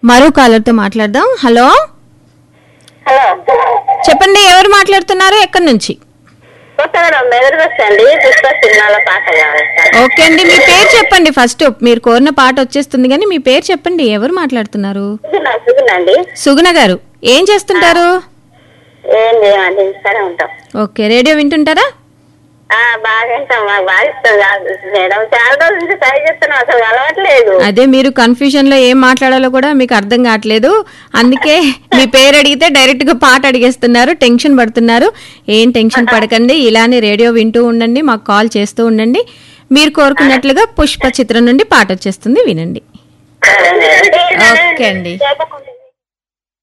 మరో కాలర్తో మాట్లాడదాం hello hello చెప్పండి ఎవరు మాట్లాడుతున్నారు ఎక్కడి నుంచి కొత్తగా మెదడు అండి పుష్ప సినిమాలో పాట కావాలి సార్. ఓకే అండి మీ పేరు చెప్పండి ఫస్ట్ మీరు కోరిన పాట వచ్చేస్తుంది కానీ మీ పేరు చెప్పండి ఎవరు మాట్లాడుతున్నారు సుగుణ సుగునండి సుగుణ గారు ఏం చేస్తుంటారు ఏం చేయమండి ఇంటికాడే ఉంటాం ఓకే రేడియో వింటుంటారా ఆ, బాగా వింటాం మాకు బాగా ఇష్టం కాదు మేడం చాలా రోజుల నుంచి ట్రై చేస్తున్నాం అసలు అలవాట్లేదు అదే మీరు కన్ఫ్యూజన్ లో ఏం మాట్లాడాలో కూడా మీకు అర్థం కావట్లేదు అందుకే మీ పేరు అడిగితే డైరెక్ట్ గా పాట అడిగేస్తున్నారు టెన్షన్ పడుతున్నారు ఏం టెన్షన్ పడకండి ఇలానే రేడియో వింటూ ఉండండి మాకు కాల్ చేస్తూ ఉండండి మీరు కోరుకున్నట్లుగా పుష్ప చిత్రం నుండి పాట వచ్చేస్తుంది వినండి సరే మేడం. ఓకే అండి చెప్పకుండా